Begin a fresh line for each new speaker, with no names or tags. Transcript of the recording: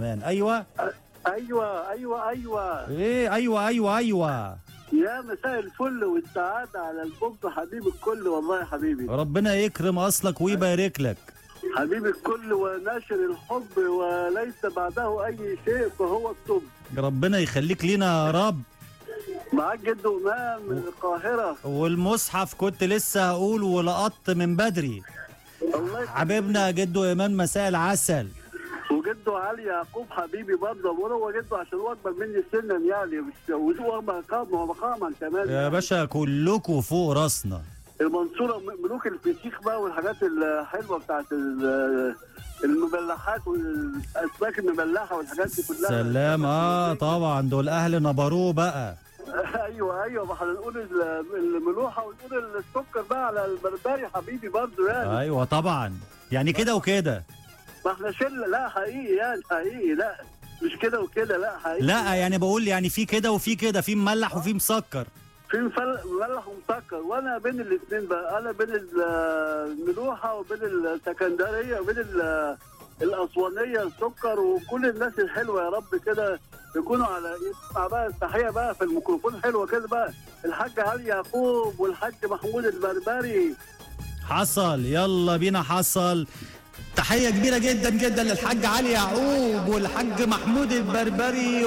كمان ايوه
ايوه ايوه ايوه
ايه ايوه ايوه ايوه
يا مساء الفل والسعاده على البوب حبيب الكل والله يا حبيبي
ربنا يكرم اصلك ويبارك لك
حبيب الكل وناشر الحب وليس بعده اي شيء فهو الطب
ربنا يخليك لينا يا رب
معاك جد امام من القاهره
والمصحف كنت لسه هقول ولقطت من بدري
الله يخليك.
حبيبنا جدو ايمان مساء العسل
وجده علي يعقوب حبيبي برضه وهو جده عشان هو اكبر مني سنا يعني مش وهو مقام هو مقاما كمان
يا باشا كلكوا فوق راسنا
المنصوره ملوك الفسيخ بقى والحاجات الحلوه بتاعت ال- المملحات والاسماك المملحه والحاجات دي كلها
سلام اه طبعا دول اهل نبروه بقى
ايوه ايوه ما احنا نقول ال- الملوحه ونقول السكر بقى على البربري حبيبي برضه يعني
ايوه طبعا يعني كده وكده
ما احنا شله لا حقيقي يعني حقيقي لا مش كده وكده لا حقيقي
لا يعني بقول يعني في كده وفي كده في مملح وفي مسكر
في مفل- مملح ومسكر وانا بين الاثنين بقى انا بين ال- الملوحه وبين السكندريه وبين ال- الاسوانيه السكر وكل الناس الحلوه يا رب كده يكونوا على يسمع بقى التحيه بقى في الميكروفون حلوه كده بقى الحاج علي يعقوب والحاج محمود البربري
حصل يلا بينا حصل تحية كبيرة جدا جدا للحاج علي يعقوب والحاج محمود البربري